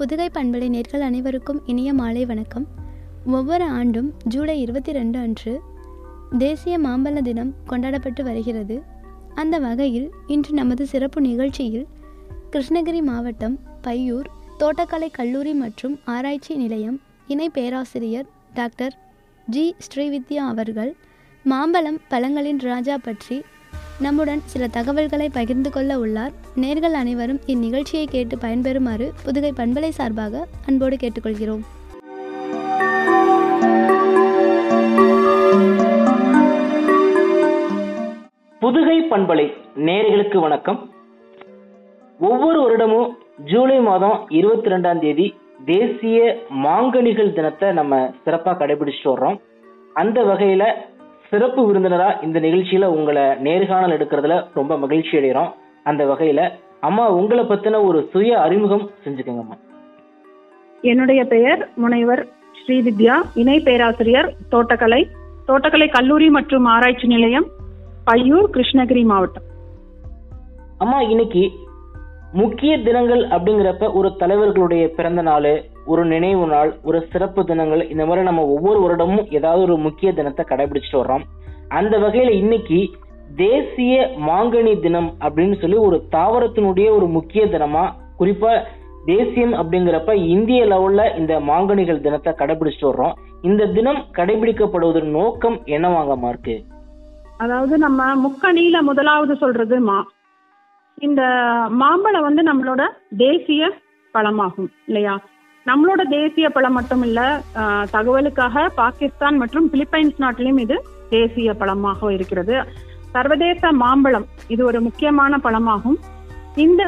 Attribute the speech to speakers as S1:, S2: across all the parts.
S1: புதுகை பண்பலை நேர்கள் அனைவருக்கும் இனிய மாலை வணக்கம் ஒவ்வொரு ஆண்டும் ஜூலை இருபத்தி ரெண்டு அன்று தேசிய மாம்பழ தினம் கொண்டாடப்பட்டு வருகிறது அந்த வகையில் இன்று நமது சிறப்பு நிகழ்ச்சியில் கிருஷ்ணகிரி மாவட்டம் பையூர் தோட்டக்கலை கல்லூரி மற்றும் ஆராய்ச்சி நிலையம் இணை பேராசிரியர் டாக்டர் ஜி ஸ்ரீவித்யா அவர்கள் மாம்பழம் பழங்களின் ராஜா பற்றி நம்முடன் சில தகவல்களை பகிர்ந்து கொள்ள உள்ளார் நேர்கள் அனைவரும் இந்நிகழ்ச்சியை கேட்டு பயன்பெறுமாறு புதுகை பண்பலை சார்பாக அன்போடு கேட்டுக்கொள்கிறோம்
S2: புதுகை பண்பலை நேயர்களுக்கு வணக்கம் ஒவ்வொரு வருடமும் ஜூலை மாதம் இருபத்தி ரெண்டாம் தேதி தேசிய மாங்கனிகள் தினத்தை நம்ம சிறப்பா கடைபிடிச்சிட்டு வர்றோம் அந்த வகையில சிறப்பு விருந்தினரா இந்த நிகழ்ச்சியில உங்களை நேர்காணல் எடுக்கிறதுல ரொம்ப மகிழ்ச்சி அடைகிறோம் அந்த வகையில அம்மா உங்களை பத்தின ஒரு சுய அறிமுகம் செஞ்சுக்கோங்கம்மா
S3: என்னுடைய பெயர் முனைவர் ஸ்ரீவித்யா இணை பேராசிரியர் தோட்டக்கலை தோட்டக்கலை கல்லூரி மற்றும் ஆராய்ச்சி நிலையம் பையூர் கிருஷ்ணகிரி மாவட்டம்
S2: அம்மா இன்னைக்கு முக்கிய தினங்கள் அப்படிங்கிறப்ப ஒரு தலைவர்களுடைய பிறந்த நாள் ஒரு நினைவு நாள் ஒரு சிறப்பு தினங்கள் இந்த மாதிரி நம்ம ஒவ்வொரு வருடமும் ஏதாவது ஒரு முக்கிய தினத்தை கடைபிடிச்சிட்டு வர்றோம் அந்த வகையில இன்னைக்கு தேசிய மாங்கனி தினம் அப்படின்னு சொல்லி ஒரு தாவரத்தினுடைய ஒரு முக்கிய தினமா குறிப்பா தேசியம் அப்படிங்கிறப்ப இந்திய லெவல்ல இந்த மாங்கனிகள் தினத்தை கடைபிடிச்சிட்டு வர்றோம் இந்த தினம் கடைபிடிக்கப்படுவதன் நோக்கம் என்னவாங்கம்மா இருக்கு
S3: அதாவது நம்ம முக்கணியில முதலாவது சொல்றது மா இந்த மாம்பழம் வந்து நம்மளோட தேசிய பழமாகும் இல்லையா நம்மளோட தேசிய பழம் மட்டும் இல்ல ஆஹ், தகவலுக்காக பாகிஸ்தான் மற்றும் பிலிப்பைன்ஸ் நாட்டிலும் இது தேசிய பழமாக இருக்கிறது சர்வதேச மாம்பழம் இது ஒரு முக்கியமான பழமாகும் இந்த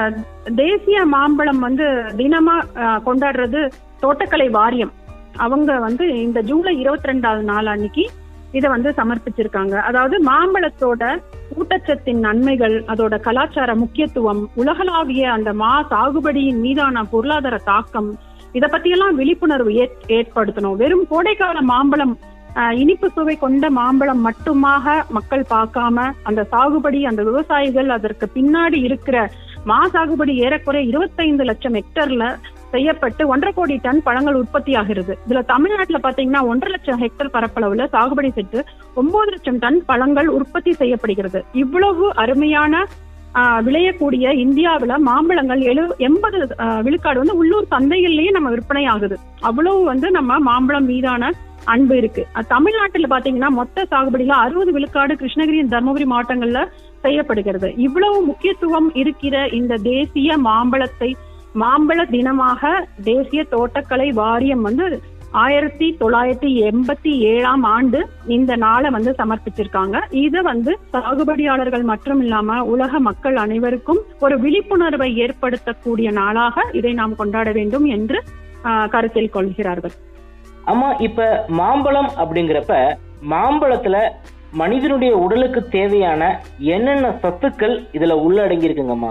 S3: தேசிய மாம்பழம் வந்து தினமா ஆஹ், கொண்டாடுறது தோட்டக்கலை வாரியம் அவங்க வந்து இந்த ஜூலை இருபத்தி ரெண்டாவது நாள் அன்னைக்கு இதை வந்து சமர்ப்பிச்சிருக்காங்க அதாவது மாம்பழத்தோட ஊட்டச்சத்தின் நன்மைகள் அதோட கலாச்சார முக்கியத்துவம் உலகளாவிய அந்த மா சாகுபடியின் மீதான பொருளாதார தாக்கம் இத பத்தியெல்லாம் விழிப்புணர்வு ஏற்- ஏற்படுத்தணும் வெறும் கோடைக்கால மாம்பழம் ஆஹ், இனிப்பு சுவை கொண்ட மாம்பழம் மட்டுமாக மக்கள் பார்க்காம அந்த சாகுபடி அந்த விவசாயிகள் அதற்கு பின்னாடி இருக்கிற மா சாகுபடி ஏறக்குறைய இருபத்தைந்து லட்சம் ஹெக்டர்ல செய்யப்பட்டு ஒன்றரை கோடி டன் பழங்கள் உற்பத்தி ஆகிறது இதுல தமிழ்நாட்டுல பாத்தீங்கன்னா ஒன்றரை லட்சம் ஹெக்டர் பரப்பளவுல சாகுபடி செஞ்சு ஒன்பது லட்சம் டன் பழங்கள் உற்பத்தி செய்யப்படுகிறது இவ்வளவு அருமையான ஆஹ், விளையக்கூடிய இந்தியாவுல மாம்பழங்கள் எழு எண்பது விழுக்காடு வந்து உள்ளூர் சந்தைகள்லயே நம்ம விற்பனை ஆகுது அவ்வளவு வந்து நம்ம மாம்பழம் மீதான அன்பு இருக்கு அஹ், தமிழ்நாட்டுல பாத்தீங்கன்னா மொத்த சாகுபடியில அறுபது விழுக்காடு கிருஷ்ணகிரி தருமபுரி மாவட்டங்கள்ல செய்யப்படுகிறது இவ்வளவு முக்கியத்துவம் இருக்கிற இந்த தேசிய மாம்பழத்தை மாம்பழ தினமாக தேசிய தோட்டக்கலை வாரியம் வந்து ஆயிரத்தி தொள்ளாயிரத்தி எண்பத்தி ஏழாம் ஆண்டு இந்த நாளை வந்து சமர்ப்பிச்சிருக்காங்க இதை வந்து சாகுபடியாளர்கள் மட்டும் இல்லாம உலக மக்கள் அனைவருக்கும் ஒரு விழிப்புணர்வை ஏற்படுத்தக்கூடிய நாளாக இதை நாம் கொண்டாட வேண்டும் என்று ஆஹ், கருத்தில் கொள்கிறார்கள்
S2: அம்மா இப்ப மாம்பழம் அப்படிங்கிறப்ப மாம்பழத்துல மனிதனுடைய உடலுக்கு தேவையான என்னென்ன சத்துக்கள் இதுல உள்ளடங்கி இருக்குங்கம்மா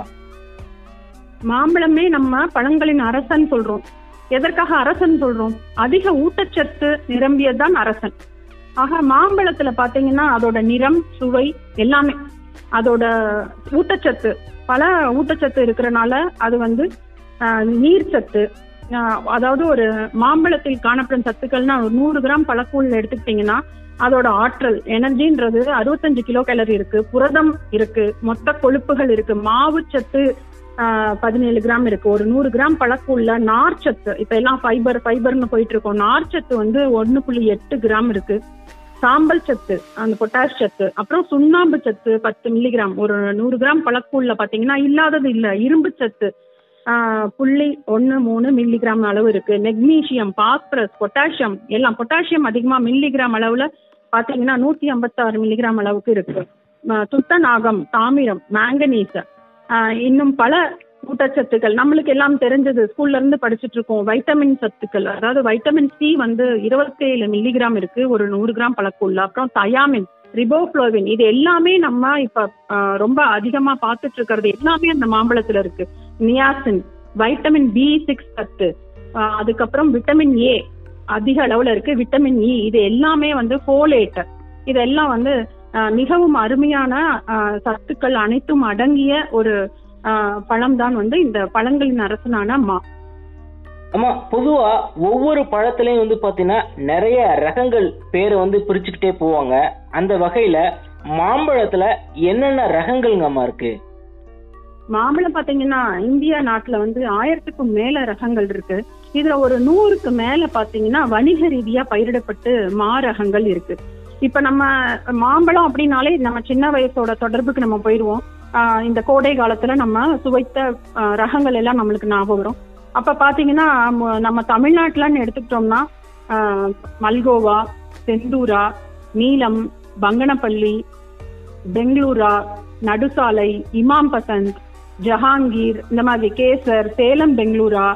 S3: மாம்பழமே நம்ம பழங்களின் அரசன் சொல்றோம் எதற்காக அரசன் சொல்றோம் அதிக ஊட்டச்சத்து நிரம்பியதுதான் அரசன் ஆக மாம்பழத்துல பாத்தீங்கன்னா அதோட நிறம் சுவை எல்லாமே அதோட ஊட்டச்சத்து பல ஊட்டச்சத்து இருக்கிறனால அது வந்து ஆஹ், நீர்ச்சத்து ஆஹ், அதாவது ஒரு மாம்பழத்தில் காணப்படும் சத்துக்கள்னா ஒரு நூறு கிராம் பழக்கூழ் எடுத்துக்கிட்டீங்கன்னா அதோட ஆற்றல் எனர்ஜின்றது அறுபத்தஞ்சு கிலோ கேலரி இருக்கு புரதம் இருக்கு மொத்த கொழுப்புகள் இருக்கு மாவுச்சத்து பதினேழு கிராம் இருக்கு ஒரு நூறு கிராம் பழக்கூழ்ல நார்ச்சத்து இப்ப எல்லாம் ஃபைபர் ஃபைபர்னு போயிட்டு இருக்கோம் நார்ச்சத்து வந்து ஒன்னு புள்ளி எட்டு கிராம் இருக்கு சாம்பல் சத்து அந்த பொட்டாஷ் சத்து அப்புறம் சுண்ணாம்பு சத்து பத்து மில்லிகிராம் ஒரு நூறு கிராம் பழக்கூழ்ல பாத்தீங்கன்னா இல்லாதது இல்ல இரும்பு சத்து ஆஹ், புள்ளி ஒன்னு மூணு மில்லிகிராம் அளவு இருக்கு மெக்னீசியம் பாஸ்பரஸ் பொட்டாசியம் எல்லாம் பொட்டாசியம் அதிகமா மில்லிகிராம் அளவுல பாத்தீங்கன்னா நூத்தி ஐம்பத்தாறு மில்லிகிராம் அளவுக்கு இருக்கு ஆஹ், துத்தநாகம் தாமிரம் மேங்கனீஸ் ஆஹ் இன்னும் பல ஊட்டச்சத்துக்கள் நம்மளுக்கு எல்லாம் தெரிஞ்சது ஸ்கூல்ல இருந்து படிச்சுட்டு இருக்கோம் வைட்டமின் சத்துக்கள் அதாவது வைட்டமின் சி வந்து இருபத்தேழு மில்லிகிராம் இருக்கு ஒரு நூறு கிராம் பழக்கூழ்ல அப்புறம் தயாமின் ரிபோஃப்ளோவின் இது எல்லாமே நம்ம இப்ப ஆஹ், ரொம்ப அதிகமா பார்த்துட்டு இருக்கிறது எல்லாமே அந்த மாம்பழத்துல இருக்கு நியாசின் வைட்டமின் பி சிக்ஸ் சத்து ஆஹ், அதுக்கப்புறம் விட்டமின் ஏ அதிக அளவுல இருக்கு விட்டமின் இ இது எல்லாமே வந்து ஃபோலேட் இதெல்லாம் வந்து ஆஹ், மிகவும் அருமையான ஆஹ், சத்துக்கள் அனைத்தும் அடங்கிய ஒரு பழம் தான் வந்து இந்த பழங்களின் அரசனான மா
S2: ஆமா பொதுவா ஒவ்வொரு பழத்துலயும் வந்து பாத்தீங்கன்னா நிறைய ரகங்கள் பேரை வந்து பிரிச்சுக்கிட்டே போவாங்க அந்த வகையில மாம்பழத்துல என்னென்ன ரகங்கள்ங்கம்மா இருக்கு
S3: மாம்பழம் பாத்தீங்கன்னா இந்தியா நாட்டுல வந்து ஆயிரத்துக்கும் மேல ரகங்கள் இருக்கு இதுல ஒரு நூறுக்கு மேல பாத்தீங்கன்னா வணிக ரீதியா பயிரிடப்பட்டு மா ரகங்கள் இருக்கு இப்ப நம்ம மாம்பழம் அப்படின்னாலே நம்ம சின்ன வயசோட தொடர்புக்கு நம்ம போயிடுவோம் ஆஹ் இந்த கோடை காலத்துல நம்ம சுவைத்த ஆஹ் ரகங்கள் எல்லாம் நம்மளுக்கு ஞாபகம் வரும் அப்ப பாத்தீங்கன்னா ம- நம்ம தமிழ்நாட்டுலன்னு எடுத்துக்கிட்டோம்னா ஆஹ் மல்கோவா செந்தூரா நீலம் பங்கனப்பள்ளி பெங்களூரா நடுசாலை இமாம் பசந்த் ஜஹாங்கீர் இந்த மாதிரி கேசர் சேலம் பெங்களூரா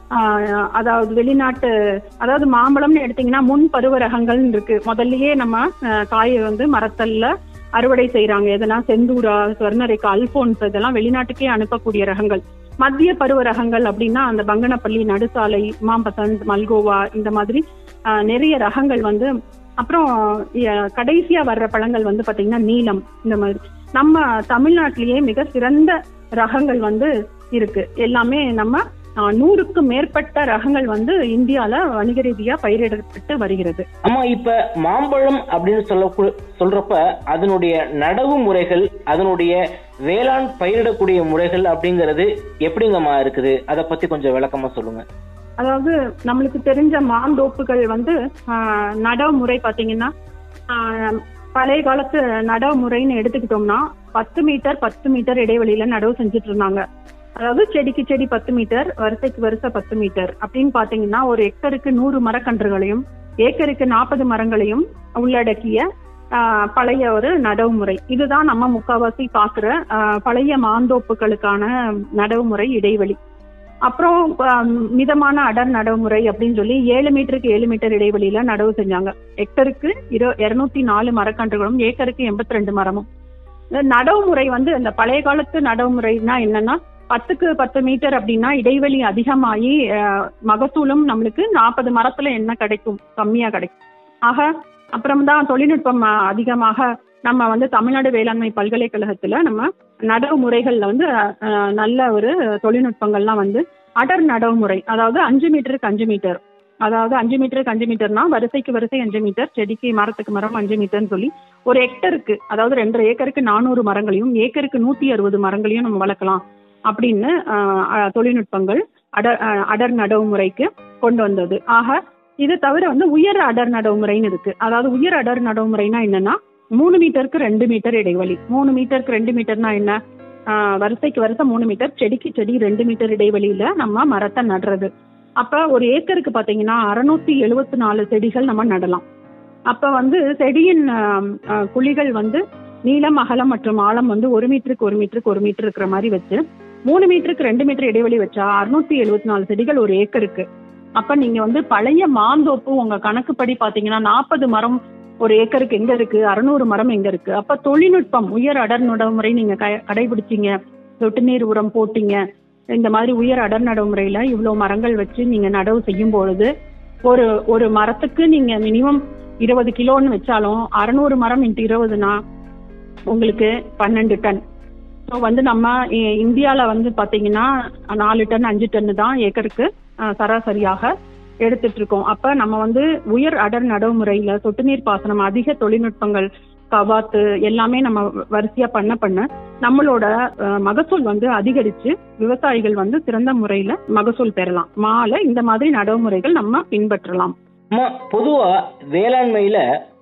S3: ஆஹ் அதாவது வெளிநாட்டு அதாவது மாம்பழம்னு எடுத்தீங்கன்னா முன் பருவ ரகங்கள்னு இருக்கு முதல்லயே நம்ம ஆஹ் காயை வந்து மரத்தல்ல அறுவடை செய்யறாங்க எதனா செந்தூரா ஸ்வர்ணரேகா அல்போன்ஸ் இதெல்லாம் வெளிநாட்டுக்கே அனுப்பக்கூடிய ரகங்கள் மத்திய பருவ ரகங்கள் அப்படின்னா அந்த பங்கனப்பள்ளி நடுசாலை மாம்பசந்த் மல்கோவா இந்த மாதிரி ஆஹ் நிறைய ரகங்கள் வந்து அப்புறம் அஹ் கடைசியா வர்ற பழங்கள் வந்து பாத்தீங்கன்னா நீலம் இந்த மாதிரி நம்ம தமிழ்நாட்டிலேயே மிக சிறந்த ரகங்கள் வந்து இருக்கு எல்லாமே நம்ம ஆஹ் நூறுக்கும் மேற்பட்ட ரகங்கள் வந்து இந்தியால வணிக ரீதியா பயிரிடப்பட்டு வருகிறது
S2: ஆமா இப்ப மாம்பழம் அப்படின்னு சொல்ல சொல்றப்ப அதனுடைய நடவு முறைகள் அதனுடைய வேளாண் பயிரிடக்கூடிய முறைகள் அப்படிங்கிறது எப்படிங்கம்மா இருக்குது அதை பத்தி கொஞ்சம் விளக்கமா சொல்லுங்க
S3: அதாவது நம்மளுக்கு தெரிஞ்ச மாந்தோப்புகள் வந்து ஆஹ், நடவு முறை பாத்தீங்கன்னா ஆஹ், பழைய காலத்து நடவு முறைன்னு எடுத்துக்கிட்டோம்னா பத்து மீட்டர் பத்து மீட்டர் இடைவெளியில நடவு செஞ்சுட்டு இருந்தாங்க அதாவது செடிக்கு செடி பத்து மீட்டர் வரிசைக்கு வரிசை பத்து மீட்டர் அப்படின்னு பாத்தீங்கன்னா ஒரு ஏக்கருக்கு நூறு மரக்கன்றுகளையும் ஏக்கருக்கு நாற்பது மரங்களையும் உள்ளடக்கிய ஆஹ், பழைய ஒரு நடவு முறை இதுதான் நம்ம முக்காவாசி பாக்குற ஆஹ், பழைய மாந்தோப்புகளுக்கான நடவு முறை இடைவெளி அப்புறம் ஆம், மிதமான அடர் நடவுமுறை அப்படின்னு சொல்லி ஏழு மீட்டருக்கு ஏழு மீட்டர் இடைவெளியில நடவு செஞ்சாங்க ஹெக்டருக்கு இரு இருநூத்தி நாலு மரக்கன்றுகளும் ஏக்கருக்கு எண்பத்தி ரெண்டு மரமும் இந்த நடவுமுறை வந்து இந்த பழைய காலத்து நடவுமுறைனா என்னன்னா பத்துக்கு பத்து மீட்டர் அப்படின்னா இடைவெளி அதிகமாகி அஹ், மகசூலும் நம்மளுக்கு நாற்பது மரத்துல என்ன கிடைக்கும் கம்மியா கிடைக்கும் ஆக அப்புறம்தான் தொழில்நுட்பம் அஹ், அதிகமாக நம்ம வந்து தமிழ்நாடு வேளாண்மை பல்கலைக்கழகத்துல நம்ம நடவு முறைகள்ல வந்து அஹ், நல்ல ஒரு தொழில்நுட்பங்கள்லாம் வந்து அடர் நடவு முறை அதாவது அஞ்சு மீட்டருக்கு அஞ்சு மீட்டர் அதாவது அஞ்சு மீட்டருக்கு அஞ்சு மீட்டர்னா வரிசைக்கு வரிசை அஞ்சு மீட்டர் செடிக்கு மரத்துக்கு மரம் அஞ்சு மீட்டர்னு சொல்லி ஒரு ஹெக்டருக்கு அதாவது ரெண்டரை ஏக்கருக்கு நானூறு மரங்களையும் ஏக்கருக்கு நூத்தி அறுபது மரங்களையும் நம்ம வளர்க்கலாம் அப்படின்னு அஹ், அஹ், தொழில்நுட்பங்கள் அடர் அஹ், அடர் நடவு முறைக்கு கொண்டு வந்தது ஆக இது தவிர வந்து உயர் அடர் நடவு முறைன்னு இருக்கு அதாவது உயர் அடர் நடவு முறைனா என்னன்னா மூணு மீட்டருக்கு ரெண்டு மீட்டர் இடைவெளி மூணு மீட்டருக்கு ரெண்டு மீட்டர்னா என்ன ஆஹ் வரிசைக்கு வரிசை மூணு மீட்டர் செடிக்கு செடி ரெண்டு மீட்டர் இடைவெளியில நம்ம மரத்தை நடுறது அப்ப ஒரு ஏக்கருக்கு பாத்தீங்கன்னா அறுநூத்தி எழுபத்தி நாலு செடிகள் நம்ம நடலாம் அப்ப வந்து செடியின் ஆம், ஆஹ், குழிகள் வந்து நீளம் அகலம் மற்றும் ஆழம் வந்து ஒரு மீட்டருக்கு ஒரு மீட்டருக்கு ஒரு மீட்டர் இருக்கிற மாதிரி வச்சு மூணு மீட்டருக்கு ரெண்டு மீட்டர் இடைவெளி வச்சா அறுநூத்தி எழுபத்தி நாலு செடிகள் ஒரு ஏக்கருக்கு அப்ப நீங்க வந்து பழைய மாந்தோப்பு உங்க கணக்குப்படி பாத்தீங்கன்னா நாற்பது மரம் ஒரு ஏக்கருக்கு எங்க இருக்கு அறுநூறு மரம் எங்க இருக்கு அப்ப தொழில்நுட்பம் உயர் அடர் நடைமுறை நீங்க க- கடைபிடிச்சீங்க சொட்டு நீர் உரம் போட்டீங்க இந்த மாதிரி உயர் அடர் நடைமுறையில இவ்வளவு மரங்கள் வச்சு நீங்க நடவு செய்யும் பொழுது ஒரு ஒரு மரத்துக்கு நீங்க மினிமம் இருபது கிலோன்னு வச்சாலும் அறுநூறு மரம் இன்ட்டு இருபதுனா உங்களுக்கு பன்னெண்டு டன் ஸோ வந்து நம்ம இ- இந்தியால வந்து பாத்தீங்கன்னா நாலு டன் அஞ்சு டன்னு தான் ஏக்கருக்கு அஹ், சராசரியாக எடுத்துட்டு இருக்கோம் அப்ப நம்ம வந்து உயர் அடர் நடைமுறையில சொட்டு நீர் பாசனம் அதிக தொழில்நுட்பங்கள் கவாத்து எல்லாமே நம்ம வரிசையா பண்ண பண்ண நம்மளோட அஹ், மகசூல் வந்து அதிகரிச்சு விவசாயிகள் வந்து சிறந்த முறையில மகசூல் பெறலாம் மாலை இந்த மாதிரி நடைமுறைகள் நம்ம பின்பற்றலாம்
S2: அம்மா பொதுவா வேளாண்மையில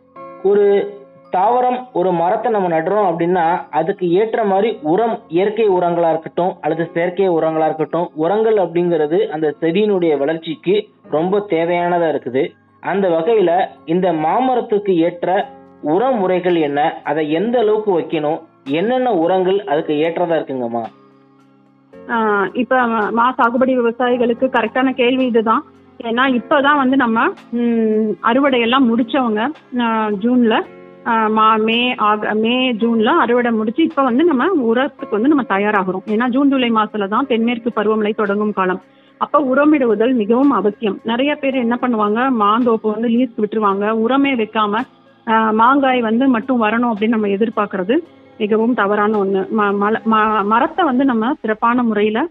S2: ஒரு தாவரம் ஒரு மரத்தை நம்ம நடுறோம் அப்படின்னா அதுக்கு ஏற்ற மாதிரி உரம் இயற்கை உரங்களா இருக்கட்டும் அல்லது செயற்கை உரங்களா இருக்கட்டும் உரங்கள் அப்படிங்கிறது அந்த செடியினுடைய வளர்ச்சிக்கு ரொம்ப தேவையானதா இருக்குது அந்த வகையில இந்த மாமரத்துக்கு ஏற்ற உர முறைகள் என்ன அதை எந்த அளவுக்கு வைக்கணும் என்னென்ன உரங்கள் அதுக்கு ஏற்றதா இருக்குங்கம்மா
S3: ஆஹ் இப்ப மா சாகுபடி விவசாயிகளுக்கு கரெக்டான கேள்வி இதுதான் ஏன்னா இப்பதான் வந்து நம்ம ம், அறுவடை எல்லாம் முடிச்சவங்க ஆஹ் ஜூன்ல ஆஹ் மா மே ஆக மே ஜூன்ல அறுவடை முடிச்சு இப்ப வந்து நம்ம உரத்துக்கு வந்து நம்ம தயாராகிறோம் ஏன்னா ஜூன் ஜூலை மாசத்துல தான் தென்மேற்கு பருவமழை தொடங்கும் காலம் அப்ப உரமிடுவதல் மிகவும் அவசியம் நிறைய பேர் என்ன பண்ணுவாங்க மாந்தோப்பு வந்து லீஸ்க்கு விட்டுருவாங்க உரமே வைக்காம ஆஹ் மாங்காய் வந்து மட்டும் வரணும் அப்படின்னு நம்ம எதிர்பார்க்கறது மிகவும் தவறான ஒண்ணு ம- மல- ம- மரத்தை வந்து நம்ம சிறப்பான முறையில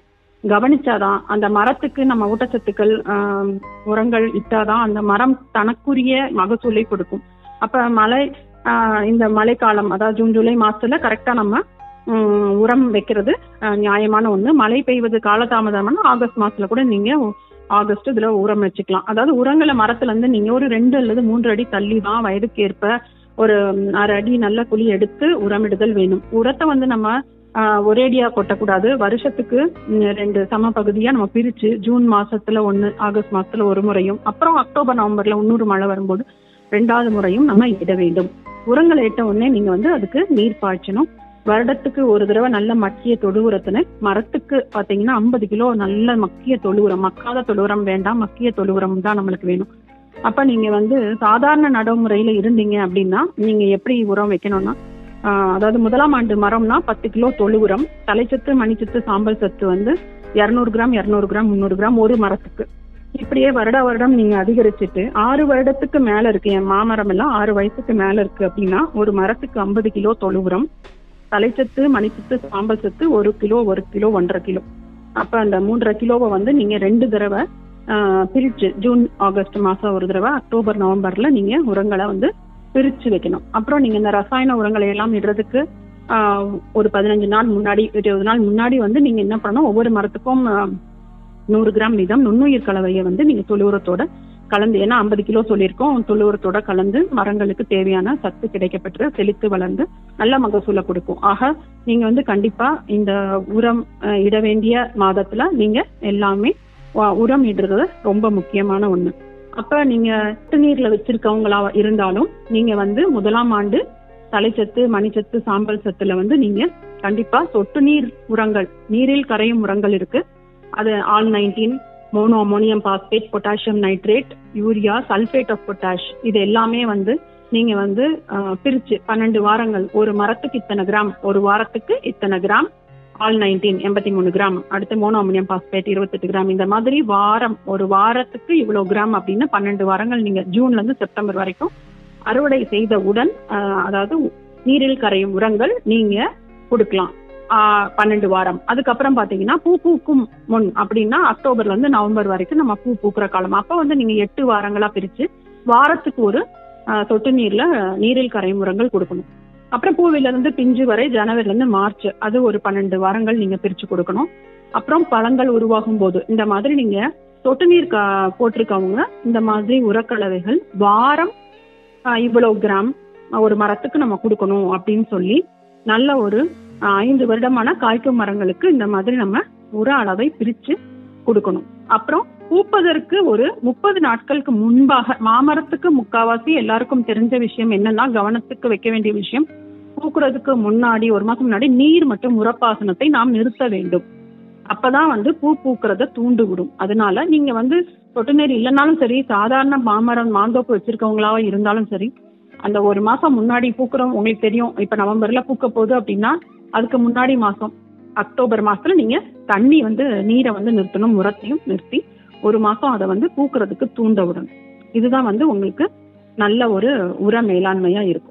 S3: கவனிச்சாதான் அந்த மரத்துக்கு நம்ம ஊட்டச்சத்துக்கள் ஆஹ், உரங்கள் இட்டாதான் அந்த மரம் தனக்குரிய மகசூலை கொடுக்கும் அப்ப மழை ஆஹ், இந்த மழைக்காலம் அதாவது ஜூன் ஜூலை மாசத்துல கரெக்டா நம்ம உம், உரம் வைக்கிறது ஆஹ், நியாயமான ஒண்ணு மழை பெய்வது காலதாமதமான ஆகஸ்ட் மாசத்துல கூட நீங்க ஆகஸ்ட் இதுல உரம் வச்சுக்கலாம் அதாவது உரங்களை மரத்துல இருந்து நீங்க ஒரு ரெண்டு அல்லது மூன்று அடி தள்ளி தான் வயதுக்கு ஏற்ப ஒரு ம், அரை அடி நல்ல குழி எடுத்து உரமிடுதல் வேணும் உரத்தை வந்து நம்ம ஆஹ், ஒரேடியா கொட்டக்கூடாது வருஷத்துக்கு ம், ரெண்டு சம பகுதியா நம்ம பிரிச்சு ஜூன் மாசத்துல ஒண்ணு ஆகஸ்ட் மாசத்துல ஒரு முறையும் அப்புறம் அக்டோபர் நவம்பர்ல இன்னொரு மழை வரும்போது ரெண்டாவது முறையும் நம்ம இட வேண்டும் உரங்களை இட்ட உடனே நீங்க வந்து அதுக்கு நீர் பாய்ச்சணும் வருடத்துக்கு ஒரு தடவை நல்ல மக்கிய தொழு உரத்தினை மரத்துக்கு பாத்தீங்கன்னா ஐம்பது கிலோ நல்ல மக்கிய தொழு உரம் மக்காத தொழு உரம் வேண்டாம் மக்கிய தொழு உரம் தான் நம்மளுக்கு வேணும் அப்ப நீங்க வந்து சாதாரண நடைமுறையில இருந்தீங்க அப்படின்னா நீங்க எப்படி உரம் வைக்கணும்னா ஆஹ், அதாவது முதலாம் ஆண்டு மரம்னா பத்து கிலோ தொழு உரம் தலைச்சத்து மணிச்சத்து சாம்பல் சத்து வந்து இருநூறு கிராம் இருநூறு கிராம் முந்நூறு கிராம் ஒரு மரத்துக்கு இப்படியே வருட வருடம் நீங்க அதிகரிச்சுட்டு ஆறு வருடத்துக்கு மேல இருக்கு என் மாமரம் எல்லாம் ஆறு வயசுக்கு மேல இருக்கு அப்படின்னா ஒரு மரத்துக்கு ஐம்பது கிலோ தொழு உரம் தலைச்சத்து மணிச்சத்து சாம்பல் சத்து ஒரு கிலோ ஒரு கிலோ ஒன்றரை கிலோ அப்ப அந்த மூன்றரை கிலோவை வந்து நீங்க ரெண்டு தடவை ஆஹ், பிரிச்சு ஜூன் ஆகஸ்ட் மாசம் ஒரு தடவை அக்டோபர் நவம்பர்ல நீங்க உரங்களை வந்து பிரிச்சு வைக்கணும் அப்புறம் நீங்க இந்த ரசாயன உரங்களை எல்லாம் இடுறதுக்கு ஆஹ், ஒரு பதினஞ்சு நாள் முன்னாடி இருபது நாள் முன்னாடி வந்து நீங்க என்ன பண்ணணும் ஒவ்வொரு மரத்துக்கும் ஆஹ், நூறு கிராம் வீதம் நுண்ணுயிர் கலவையை வந்து நீங்க தொழு உரத்தோட கலந்து ஏன்னா ஐம்பது கிலோ சொல்லியிருக்கோம் தொழு உரத்தோட கலந்து மரங்களுக்கு தேவையான சத்து கிடைக்கப்பெற்று செழித்து வளர்ந்து நல்ல மகசூலை கொடுக்கும் ஆக நீங்க வந்து கண்டிப்பா இந்த உரம் அஹ், இட வேண்டிய மாதத்துல நீங்க எல்லாமே வ- உரம் இடுறது ரொம்ப முக்கியமான ஒண்ணு அப்ப நீங்க சொட்டு நீர்ல வச்சிருக்கவங்களா இருந்தாலும் நீங்க வந்து முதலாம் ஆண்டு தலைச்சத்து மணிச்சத்து சாம்பல் சத்துல வந்து நீங்க கண்டிப்பா சொட்டு நீர் உரங்கள் நீரில் கரையும் உரங்கள் இருக்கு அது all nineteen mono ammonium phosphate potassium nitrate urea sulphate of potash இது எல்லாமே வந்து நீங்க வந்து அஹ், பிரிச்சு பன்னெண்டு வாரங்கள் ஒரு மரத்துக்கு இத்தனை கிராம் ஒரு வாரத்துக்கு இத்தனை கிராம் ஆல் நைன்டீன் எண்பத்தி மூணு கிராம் அடுத்து மோனோ அமோனியம் பாஸ்பேட் இருபத்தெட்டு கிராம் இந்த மாதிரி வாரம் ஒரு வாரத்துக்கு இவ்வளவு கிராம் அப்படின்னு பன்னெண்டு வாரங்கள் நீங்க ஜூன்ல இருந்து செப்டம்பர் வரைக்கும் அறுவடை செய்தவுடன் அஹ், அதாவது நீரில் கரையும் உரங்கள் நீங்க கொடுக்கலாம் ஆஹ், பன்னெண்டு வாரம் அதுக்கப்புறம் பாத்தீங்கன்னா பூ பூக்கும் முன் அப்படின்னா அக்டோபர்ல இருந்து நவம்பர் வரைக்கும் நம்ம பூ பூக்குற காலம் அப்ப வந்து நீங்க எட்டு வாரங்களா பிரிச்சு வாரத்துக்கு ஒரு ஆஹ், சொட்டு நீர்ல நீரில் கரையும் உரங்கள் கொடுக்கணும் அப்புறம் பூவில இருந்து பிஞ்சு வரை ஜனவரில இருந்து மார்ச் அது ஒரு பன்னெண்டு வாரங்கள் நீங்க பிரிச்சு கொடுக்கணும் அப்புறம் பழங்கள் உருவாகும் போது இந்த மாதிரி நீங்க சொட்டு நீர் கா- போட்டிருக்கவங்க இந்த மாதிரி உரக்கலவைகள் வாரம் ஆஹ், இவ்வளவு கிராம் ஒரு மரத்துக்கு நம்ம கொடுக்கணும் அப்படின்னு சொல்லி நல்ல ஒரு ஆஹ், ஐந்து வருடமான காய்க்கும் மரங்களுக்கு இந்த மாதிரி நம்ம உர அளவை பிரிச்சு கொடுக்கணும் அப்புறம் பூப்பதற்கு ஒரு முப்பது நாட்களுக்கு முன்பாக மாமரத்துக்கு முக்காவாசி எல்லாருக்கும் தெரிஞ்ச விஷயம் என்னன்னா கவனத்துக்கு வைக்க வேண்டிய விஷயம் பூக்குறதுக்கு முன்னாடி ஒரு மாசம் முன்னாடி நீர் மற்றும் உரப்பாசனத்தை நாம் நிறுத்த வேண்டும் அப்பதான் வந்து பூ பூக்கிறத தூண்டு விடும் அதனால நீங்க வந்து சொட்டு நீர் இல்லைனாலும் சரி சாதாரண மாமரம் மாந்தோப்பு வச்சிருக்கவங்களா இருந்தாலும் சரி அந்த ஒரு மாசம் முன்னாடி பூக்குறோம் உங்களுக்கு தெரியும் இப்ப நவம்பர்ல பூக்க போகுது அப்படின்னா அதுக்கு முன்னாடி மாசம் அக்டோபர் மாசத்துல நீங்க தண்ணி வந்து நீரை வந்து நிறுத்தணும் உரத்தையும் நிறுத்தி ஒரு மாசம் அதை வந்து பூக்குறதுக்கு தூண்ட விடணும் இதுதான் வந்து உங்களுக்கு நல்ல ஒரு உர மேலாண்மையா இருக்கும்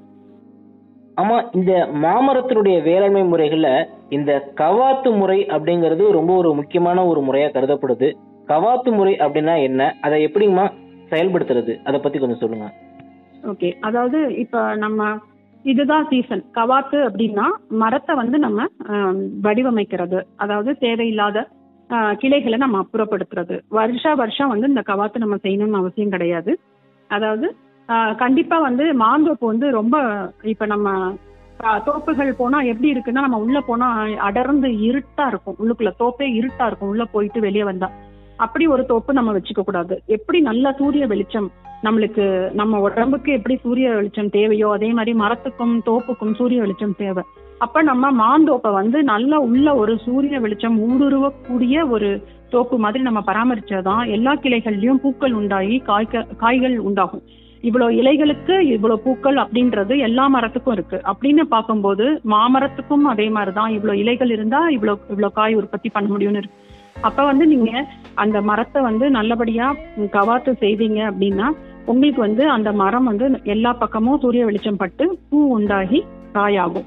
S2: ஆமா இந்த மாமரத்தினுடைய வேளாண்மை முறைகள்ல இந்த கவாத்து முறை அப்படிங்கிறது ரொம்ப ஒரு முக்கியமான ஒரு முறையா கருதப்படுது கவாத்து முறை அப்படின்னா என்ன அதை எப்படிமா செயல்படுத்துறது அதை பத்தி கொஞ்சம் சொல்லுங்க
S3: ஓகே அதாவது இப்ப நம்ம இதுதான் சீசன் கவாத்து அப்படின்னா மரத்தை வந்து நம்ம ஆம், வடிவமைக்கிறது அதாவது தேவையில்லாத ஆ, கிளைகளை நம்ம அப்புறப்படுத்துறது வருஷா வருஷம் வந்து இந்த கவாத்து நம்ம செய்யணும்னு அவசியம் கிடையாது அதாவது ஆ, கண்டிப்பா வந்து மாந்தோப்பு வந்து ரொம்ப இப்ப நம்ம ஆ, தோப்புகள் போனா எப்படி இருக்குன்னா நம்ம உள்ள போனா அடர்ந்து இருட்டா இருக்கும் உள்ளுக்குள்ள தோப்பே இருட்டா இருக்கும் உள்ள போயிட்டு வெளியே வந்தா அப்படி ஒரு தோப்பு நம்ம வச்சுக்க கூடாது எப்படி நல்ல சூரிய வெளிச்சம் நம்மளுக்கு நம்ம உடம்புக்கு எப்படி சூரிய வெளிச்சம் தேவையோ அதே மாதிரி மரத்துக்கும் தோப்புக்கும் சூரிய வெளிச்சம் தேவை அப்ப நம்ம மாந்தோப்பை வந்து நல்ல உள்ள ஒரு சூரிய வெளிச்சம் ஊடுருவக்கூடிய ஒரு தோப்பு மாதிரி நம்ம பராமரிச்சாதான் எல்லா கிளைகள்லயும் பூக்கள் உண்டாகி காய்க காய்கள் உண்டாகும் இவ்வளவு இலைகளுக்கு இவ்வளவு பூக்கள் அப்படின்றது எல்லா மரத்துக்கும் இருக்கு அப்படின்னு பார்க்கும்போது மாமரத்துக்கும் அதே மாதிரிதான் இவ்வளவு இலைகள் இருந்தா இவ்வளவு இவ்வளவு காய் உற்பத்தி பண்ண முடியும்னு இருக்கு அப்ப வந்து நீங்க அந்த மரத்தை வந்து நல்லபடியா ம், கவாத்து செய்தீங்க அப்படின்னா உங்களுக்கு வந்து அந்த மரம் வந்து எல்லா பக்கமும் சூரிய வெளிச்சம் பட்டு பூ உண்டாகி காயாகும்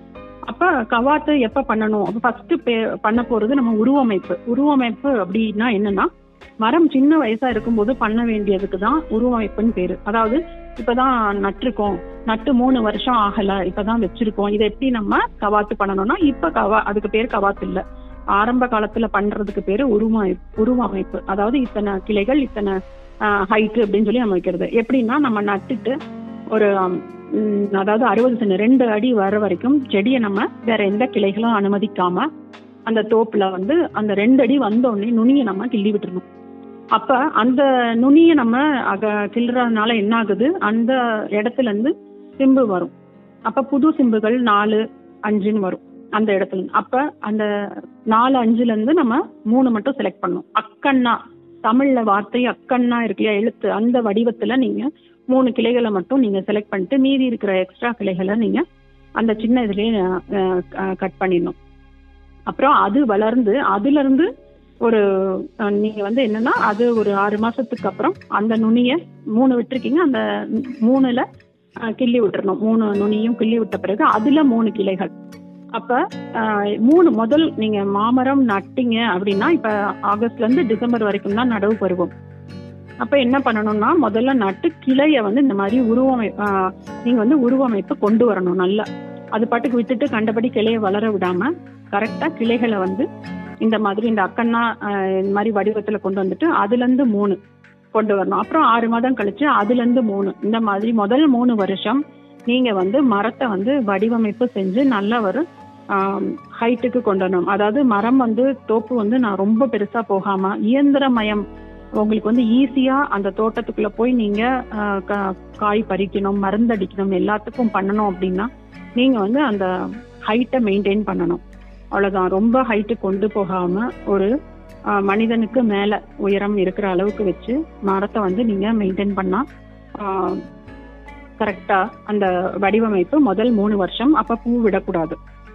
S3: அப்ப கவாத்து எப்ப பண்ணணும் அப்ப ஃபர்ஸ்ட் பண்ண போறது நம்ம உருவமைப்பு உருவமைப்பு அப்படின்னா என்னன்னா மரம் சின்ன வயசா இருக்கும்போது பண்ண வேண்டியதுக்கு தான் உருவமைப்புன்னு பேரு அதாவது இப்பதான் நட்டிருக்கோம் நட்டு மூணு வருஷம் ஆகல இப்பதான் வச்சிருக்கோம் இதை எப்படி நம்ம கவாத்து பண்ணணும்னா இப்ப கவா அதுக்கு பேர் கவாத்து இல்ல ஆரம்ப காலத்துல பண்றதுக்கு பேரு உருவமை உருவமைப்பு அதாவது இத்தனை கிளைகள் இத்தனை ஹைட் அப்படின்னு சொல்லி நம்ம வைக்கிறது எப்படின்னா நம்ம நட்டுட்டு ஒரு ம், அதாவது அறுபது சென்ட் ரெண்டு அடி வர வரைக்கும் செடியை நம்ம வேற எந்த கிளைகளும் அனுமதிக்காம அந்த தோப்புல வந்து அந்த ரெண்டு அடி வந்த உடனே நுனியை நம்ம கிள்ளி விட்டுறணும் அப்ப அந்த நுனியை நம்ம அக கிள்றதுனால என்ன ஆகுது அந்த இடத்துல இருந்து சிம்பு வரும் அப்ப புது சிம்புகள் நாலு அஞ்சுன்னு வரும் அந்த இடத்துல இருந்து. அப்ப அந்த நாலு அஞ்சுல இருந்து நம்ம மூணு மட்டும் செலக்ட் பண்ணணும் அக்கண்ணா தமிழ்ல வார்த்தை அக்கண்ணா இருக்கு இல்லையா எழுத்து அந்த வடிவத்துல நீங்க மூணு கிளைகளை மட்டும் நீங்க செலக்ட் பண்ணிட்டு மீதி இருக்கிற எக்ஸ்ட்ரா கிளைகளை நீங்க அந்த சின்ன இதுலயே கட் பண்ணிடணும் அப்புறம் அது வளர்ந்து அதுல இருந்து ஒரு அஹ், நீங்க வந்து என்னன்னா அது ஒரு ஆறு மாசத்துக்கு அப்புறம் அந்த நுனிய மூணு விட்டுருக்கீங்க அந்த மூணுல அஹ், கிள்ளி விட்டுறணும் மூணு நுனியும் கிள்ளி விட்ட பிறகு அதுல மூணு கிளைகள் அப்ப அஹ், மூணு முதல் நீங்க மாமரம் நட்டீங்க அப்படின்னா இப்ப ஆகஸ்ட்ல இருந்து டிசம்பர் வரைக்கும் தான் நடவு பருவம் அப்ப என்ன பண்ணணும்னா முதல்ல நட்டு கிளைய வந்து இந்த மாதிரி உருவமை ஆஹ் நீங்க வந்து உருவமைப்பு கொண்டு வரணும் நல்லா அது பாட்டுக்கு விட்டுட்டு கண்டபடி கிளைய வளர விடாம கரெக்டா கிளைகளை வந்து இந்த மாதிரி இந்த அக்கண்ணா ஆஹ் இந்த மாதிரி வடிவத்துல கொண்டு வந்துட்டு அதுல இருந்து மூணு கொண்டு வரணும் அப்புறம் ஆறு மாதம் கழிச்சு அதுல இருந்து மூணு இந்த மாதிரி முதல் மூணு வருஷம் நீங்க வந்து மரத்தை வந்து வடிவமைப்பு செஞ்சு நல்ல ஒரு ஹைட்டுக்கு கொண்டு வரணும் அதாவது மரம் வந்து தோப்பு வந்து நான் ரொம்ப பெருசா போகாம இயந்திரமயம் உங்களுக்கு வந்து ஈஸியா அந்த தோட்டத்துக்குள்ள போய் நீங்க ஆஹ் கா- காய் பறிக்கணும் மருந்தடிக்கணும் எல்லாத்துக்கும் பண்ணணும் அப்படின்னா நீங்க வந்து அந்த ஹைட்டை மெயின்டைன் பண்ணணும் அவ்வளவுதான் ரொம்ப ஹைட்டு கொண்டு போகாம ஒரு ஆஹ் மனிதனுக்கு மேல உயரம் இருக்கிற அளவுக்கு வச்சு மரத்தை வந்து நீங்க மெயின்டைன் பண்ணா கரெக்டா அந்த வடிவமைப்பு முதல் மூணு வருஷம் அப்ப பூ விடக்கூடாது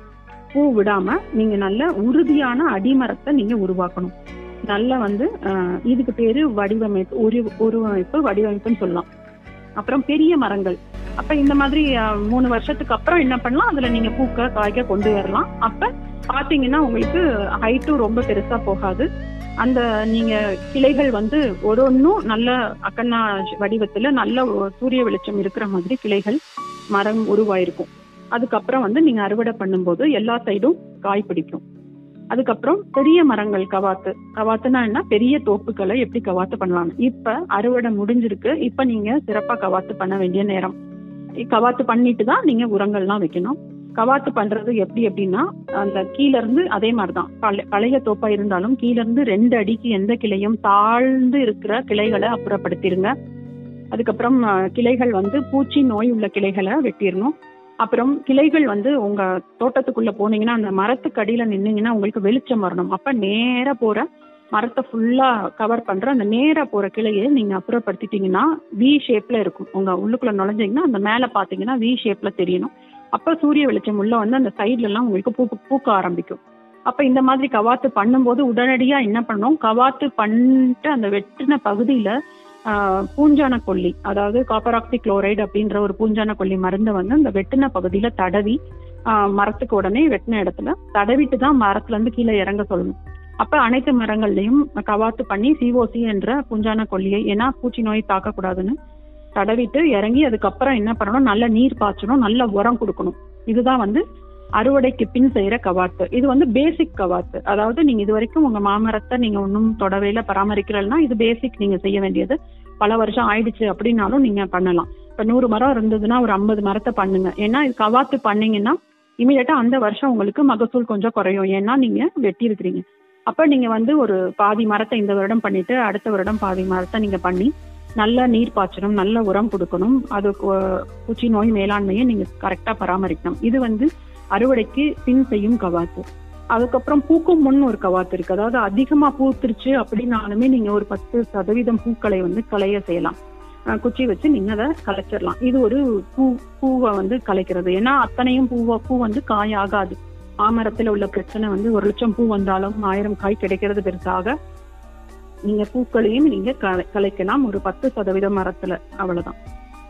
S3: பூ விடாம நீங்க நல்ல உறுதியான அடிமரத்தை நீங்க உருவாக்கணும் நல்ல வந்து ஆஹ் இதுக்கு பேரு வடிவமைப்பு உரு உருவமைப்பு வடிவமைப்புன்னு சொல்லலாம் அப்புறம் பெரிய மரங்கள் அப்ப இந்த மாதிரி ஆஹ், மூணு வருஷத்துக்கு அப்புறம் என்ன பண்ணலாம் அதுல நீங்க பூக்க காய்க்க கொண்டு வரலாம் அப்ப பாத்தீங்கன்னா உங்களுக்கு ஹைட்டும் ரொம்ப பெருசா போகாது அந்த நீங்க கிளைகள் வந்து ஒரு ஒன்றும் நல்ல அக்கண்ணா வடிவத்துல நல்ல ஒ- சூரிய வெளிச்சம் இருக்கிற மாதிரி கிளைகள் மரம் உருவாயிருக்கும் அதுக்கப்புறம் வந்து நீங்க அறுவடை பண்ணும்போது எல்லா சைடும் காய் பிடிக்கும் அதுக்கப்புறம் பெரிய மரங்கள் கவாத்து கவாத்துனா என்ன பெரிய தோப்புகளை எப்படி கவாத்து பண்ணலாம் இப்ப அறுவடை முடிஞ்சிருக்கு இப்ப நீங்க சிறப்பா கவாத்து பண்ண வேண்டிய நேரம் கவாத்து பண்ணிட்டு தான் நீங்க உரங்கள்லாம் வைக்கணும் கவாத்து பண்றது எப்படி அப்படின்னா அந்த கீழ இருந்து அதே மாதிரிதான் பழைய பழைய தோப்பா இருந்தாலும் கீழ இருந்து ரெண்டு அடிக்கு எந்த கிளையும் தாழ்ந்து இருக்கிற கிளைகளை அப்புறப்படுத்திருங்க அதுக்கப்புறம் அஹ், கிளைகள் வந்து பூச்சி நோய் உள்ள கிளைகளை வெட்டிடணும் அப்புறம் கிளைகள் வந்து உங்க தோட்டத்துக்குள்ள போனீங்கன்னா அந்த மரத்துக்கு அடியில நின்னீங்கன்னா உங்களுக்கு வெளிச்சம் வரணும் அப்ப நேரா போற மரத்தை ஃபுல்லா கவர் பண்ற அந்த நேரா போற கிளையை நீங்க அப்புறப்படுத்திட்டீங்கன்னா வி ஷேப்ல இருக்கும் உங்க உள்ளுக்குள்ள நுழைஞ்சீங்கன்னா அந்த மேல பாத்தீங்கன்னா வி ஷேப்ல தெரியணும் அப்ப சூரிய வெளிச்சம் உள்ள வந்து அந்த சைடுல எல்லாம் உங்களுக்கு பூ பூக்க ஆரம்பிக்கும் அப்ப இந்த மாதிரி கவாத்து பண்ணும்போது உடனடியா என்ன பண்ணணும் கவாத்து பண்ணிட்டு அந்த வெட்டின பகுதியில ஆஹ், பூஞ்சான கொல்லி அதாவது காப்பராக்சி குளோரைடு அப்படின்ற ஒரு பூஞ்சான கொல்லி மருந்தை வந்து அந்த வெட்டின பகுதியில தடவி ஆஹ், மரத்துக்கு உடனே வெட்டின இடத்துல தடவிட்டு தான் மரத்துல இருந்து கீழே இறங்க சொல்லணும் அப்ப அனைத்து மரங்கள்லயும் கவாத்து பண்ணி சிஓசி என்ற பூஞ்சான கொல்லியை ஏன்னா பூச்சி நோய் தாக்கக்கூடாதுன்னு தடவிட்டு இறங்கி அதுக்கப்புறம் என்ன பண்ணணும் நல்ல நீர் பாய்ச்சணும் நல்ல உரம் கொடுக்கணும் இதுதான் வந்து அறுவடைக்கு பின் செய்யற கவாத்து இது வந்து பேசிக் கவாத்து அதாவது நீங்க இது வரைக்கும் உங்க மாமரத்தை நீங்க ஒன்றும் தொடவையில பராமரிக்கிறல்னா இது பேசிக் நீங்க செய்ய வேண்டியது பல வருஷம் ஆயிடுச்சு அப்படின்னாலும் நீங்க பண்ணலாம் இப்ப நூறு மரம் இருந்ததுன்னா ஒரு ஐம்பது மரத்தை பண்ணுங்க ஏன்னா இது கவாத்து பண்ணீங்கன்னா இமீடியட்டா அந்த வருஷம் உங்களுக்கு மகசூல் கொஞ்சம் குறையும் ஏன்னா நீங்க வெட்டி இருக்கிறீங்க அப்ப நீங்க வந்து ஒரு பாதி மரத்தை இந்த வருடம் பண்ணிட்டு அடுத்த வருடம் பாதி மரத்தை நீங்க பண்ணி நல்ல நீர் பாய்ச்சணும் நல்ல உரம் கொடுக்கணும் அது கு- பூச்சி நோய் மேலாண்மையை நீங்க கரெக்டா பராமரிக்கணும் இது வந்து அறுவடைக்கு பின் செய்யும் கவாத்து அதுக்கப்புறம் பூக்கும் முன் ஒரு கவாத்து இருக்கு அதாவது அதிகமா பூத்துருச்சு அப்படின்னாலுமே நீங்க ஒரு பத்து சதவீதம் பூக்களை வந்து களைய செய்யலாம் அஹ் குச்சி வச்சு நீங்க அதை கலைச்சிடலாம் இது ஒரு பூ பூவை வந்து கலைக்கிறது ஏன்னா அத்தனையும் பூவா பூ வந்து காய் ஆகாது மாமரத்துல உள்ள பிரச்சனை வந்து ஒரு லட்சம் பூ வந்தாலும் ஆயிரம் காய் கிடைக்கிறது பெருசாக நீங்க பூக்களையும் நீங்க கலை- கலைக்கலாம் ஒரு பத்து சதவீதம் மரத்துல அவ்வளவுதான்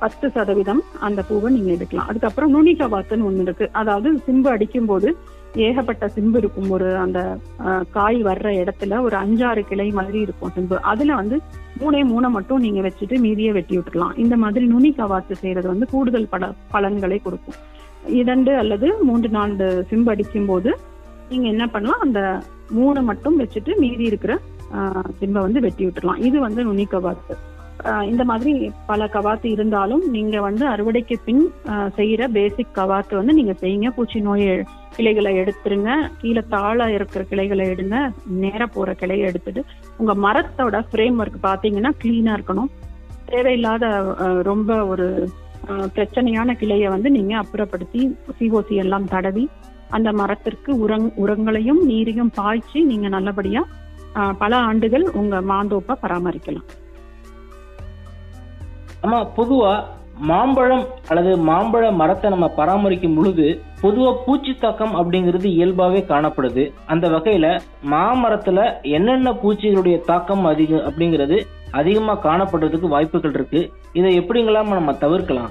S3: பத்து சதவீதம் அந்த பூவை நீங்க எடுக்கலாம் அதுக்கப்புறம் நுனி கவாத்துன்னு ஒண்ணு இருக்கு அதாவது சிம்பு அடிக்கும் போது ஏகப்பட்ட சிம்பு இருக்கும் ஒரு அந்த அஹ், காய் வர்ற இடத்துல ஒரு அஞ்சாறு கிளை மாதிரி இருக்கும் சிம்பு அதுல வந்து மூணே மூணை மட்டும் நீங்க வச்சுட்டு மீதியை வெட்டி விட்டுறலாம் இந்த மாதிரி நுனி கவாத்து செய்யறது வந்து கூடுதல் பல பலன்களை கொடுக்கும் இரண்டு அல்லது மூன்று நான்கு சிம்பு அடிக்கும் போது நீங்க என்ன பண்ணலாம் அந்த மூணை மட்டும் வச்சுட்டு மீதி இருக்கிற ஆஹ், சிம்பை வந்து வெட்டி விட்டுறலாம் இது வந்து நுனி கவாத்து ஆஹ், இந்த மாதிரி பல கவாத்து இருந்தாலும் நீங்க வந்து அறுவடைக்கு பின் ஆஹ், செய்யற பேசிக் கவாத்து வந்து நீங்க செய்யுங்க பூச்சி நோய் கிளைகளை எடுத்துருங்க கீழே தாழ இருக்கிற கிளைகளை எடுங்க நேர போற கிளையை எடுத்துட்டு உங்க மரத்தோட ஃப்ரேம் ஒர்க் பாத்தீங்கன்னா கிளீனா இருக்கணும் தேவையில்லாத ஆஹ், ரொம்ப ஒரு ஆஹ், பிரச்சனையான கிளையை வந்து நீங்க அப்புறப்படுத்தி சிஓசி எல்லாம் தடவி அந்த மரத்திற்கு உரங் உரங்களையும் நீரையும் பாய்ச்சி நீங்க நல்லபடியா ஆஹ், பல ஆண்டுகள் உங்க மாந்தோப்பை பராமரிக்கலாம்
S2: ஆமா பொதுவா மாம்பழம் அல்லது மாம்பழ மரத்தை நம்ம பராமரிக்கும் பொழுது பொதுவா பூச்சி தாக்கம் அப்படிங்கிறது இயல்பாவே காணப்படுது அந்த வகையில மாமரத்துல என்னென்ன பூச்சிகளுடைய தாக்கம் அதிகம் அப்படிங்கிறது அதிகமா காணப்படுறதுக்கு வாய்ப்புகள் இருக்கு இதை எப்படிங்களாம் நம்ம தவிர்க்கலாம்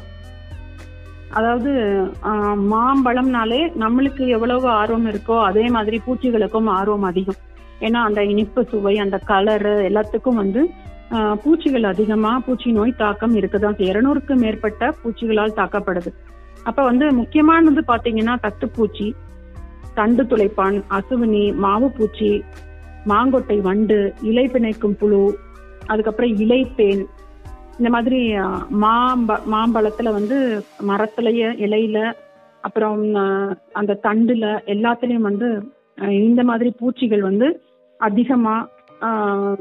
S3: அதாவது ஆஹ், மாம்பழம்னாலே நம்மளுக்கு எவ்வளவு ஆர்வம் இருக்கோ அதே மாதிரி பூச்சிகளுக்கும் ஆர்வம் அதிகம் ஏன்னா அந்த இனிப்பு சுவை அந்த கலரு எல்லாத்துக்கும் வந்து ஆஹ், பூச்சிகள் அதிகமா பூச்சி நோய் தாக்கம் இருக்குதான் இருநூறுக்கு மேற்பட்ட பூச்சிகளால் தாக்கப்படுது அப்ப வந்து முக்கியமானது பாத்தீங்கன்னா தட்டுப்பூச்சி தண்டு துளைப்பான் அசுவினி மாவு பூச்சி மாங்கொட்டை வண்டு இலை பிணைக்கும் புழு அதுக்கப்புறம் இலைப்பேன் இந்த மாதிரி அஹ், மாம்ப மாம்பழத்துல வந்து மரத்துலயே இலையில அப்புறம் அஹ், அந்த தண்டுல எல்லாத்துலயும் வந்து அஹ், இந்த மாதிரி பூச்சிகள் வந்து அதிகமா ஆஹ்,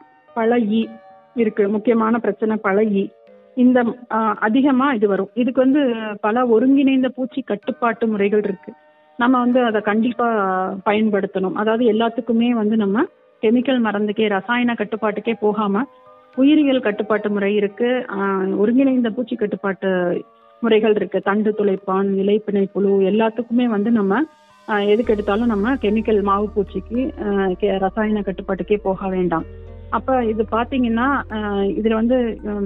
S3: பழகி இருக்கு முக்கியமான பிரச்சனை பழகி இந்த ஆஹ், அதிகமா இது வரும் இதுக்கு வந்து பல ஒருங்கிணைந்த பூச்சி கட்டுப்பாட்டு முறைகள் இருக்கு நம்ம வந்து அதை கண்டிப்பா பயன்படுத்தணும் அதாவது எல்லாத்துக்குமே வந்து நம்ம கெமிக்கல் மருந்துக்கே ரசாயன கட்டுப்பாட்டுக்கே போகாம உயிரியல் கட்டுப்பாட்டு முறை இருக்கு ஆஹ், ஒருங்கிணைந்த பூச்சி கட்டுப்பாட்டு முறைகள் இருக்கு தண்டு துளைப்பான் இலைப்பிணை புழு எல்லாத்துக்குமே வந்து நம்ம ஆஹ், எதுக்கு எடுத்தாலும் நம்ம கெமிக்கல் மாவு பூச்சிக்கு ஆஹ், கெ- ரசாயன கட்டுப்பாட்டுக்கே போக வேண்டாம் அப்ப இது பாத்தீங்கன்னா ஆஹ், இதுல வந்து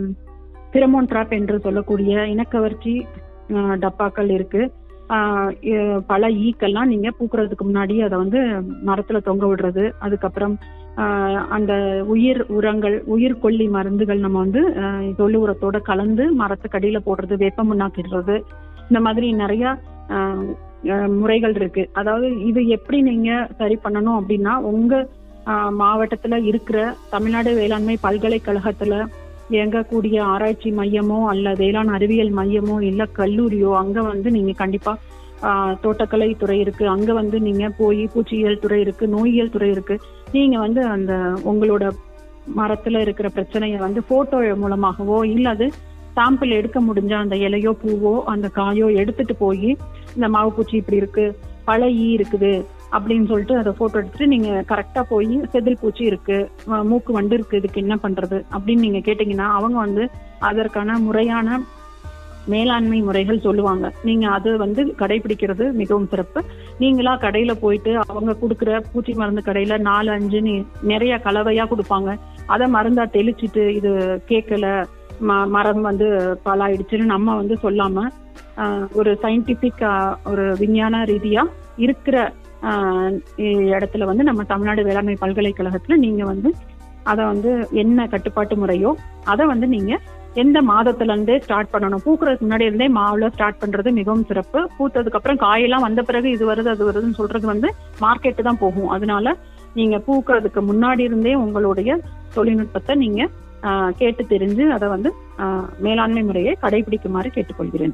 S3: பிரமோன் ட்ராப் என்று சொல்லக்கூடிய இனக்கவர்ச்சி ஆஹ், டப்பாக்கள் இருக்கு ஆஹ், இ- பல ஈக்கெல்லாம் நீங்க பூக்குறதுக்கு முன்னாடி அதை வந்து மரத்துல தொங்க விடுறது அதுக்கப்புறம் ஆஹ், அந்த உயிர் உரங்கள் உயிர் கொல்லி மருந்துகள் நம்ம வந்து ஆஹ், தொழு உரத்தோட கலந்து மரத்துக்கு அடியில போடுறது வேப்ப முன்னாக்கிடுறது இந்த மாதிரி நிறைய ஆஹ், ஆஹ், முறைகள் இருக்கு அதாவது இது எப்படி நீங்க சரி பண்ணணும் அப்படின்னா உங்க ஆஹ், மாவட்டத்துல இருக்கிற தமிழ்நாடு வேளாண்மை பல்கலைக்கழகத்துல இயங்கக்கூடிய ஆராய்ச்சி மையமோ அல்ல வேளாண் அறிவியல் மையமோ இல்ல கல்லூரியோ அங்க வந்து நீங்க கண்டிப்பா ஆஹ், தோட்டக்கலை துறை இருக்கு அங்க வந்து நீங்க போய் பூச்சியியல் துறை இருக்கு நோயியல் துறை இருக்கு நீங்க வந்து அந்த உங்களோட மரத்துல இருக்கிற பிரச்சனையை வந்து போட்டோ மூலமாகவோ இல்ல அது சாம்பிள் எடுக்க முடிஞ்ச அந்த இலையோ பூவோ அந்த காயோ எடுத்துட்டு போய் இந்த மாவு பூச்சி இப்படி இருக்கு பல ஈ இருக்குது அப்படின்னு சொல்லிட்டு அதை போட்டோ எடுத்துட்டு நீங்க கரெக்டா போய் செதில் பூச்சி இருக்கு ம- மூக்கு வண்டு இருக்கு இதுக்கு என்ன பண்றது அப்படின்னு நீங்க கேட்டீங்கன்னா அவங்க வந்து அதற்கான முறையான மேலாண்மை முறைகள் சொல்லுவாங்க நீங்க அது வந்து கடைபிடிக்கிறது மிகவும் சிறப்பு நீங்களா கடையில போயிட்டு அவங்க கொடுக்குற பூச்சி மருந்து கடையில நாலு அஞ்சுன்னு நிறைய கலவையா கொடுப்பாங்க அதை மருந்தா தெளிச்சிட்டு இது கேட்கல ம- மரம் வந்து பாலாயிடுச்சுன்னு நம்ம வந்து சொல்லாம ஆஹ், ஒரு சயின்டிபிக் ஒரு விஞ்ஞான ரீதியா இருக்கிற ஆஹ், இ- இடத்துல வந்து நம்ம தமிழ்நாடு வேளாண்மை பல்கலைக்கழகத்துல நீங்க வந்து அதை வந்து என்ன கட்டுப்பாட்டு முறையோ அதை வந்து நீங்க எந்த மாதத்துல இருந்தே ஸ்டார்ட் பண்ணணும் பூக்குறதுக்கு முன்னாடி இருந்தே மாவுல ஸ்டார்ட் பண்றது மிகவும் சிறப்பு பூத்ததுக்கு அப்புறம் காயெல்லாம் வந்த பிறகு இது வருது அது வருதுன்னு சொல்றது வந்து மார்க்கெட்டு தான் போகும் அதனால நீங்க பூக்குறதுக்கு முன்னாடி இருந்தே உங்களுடைய தொழில்நுட்பத்தை நீங்க ஆஹ், கேட்டு தெரிஞ்சு அதை வந்து ஆஹ், மேலாண்மை முறையை கடைபிடிக்குமாறு கேட்டுக்கொள்கிறேன்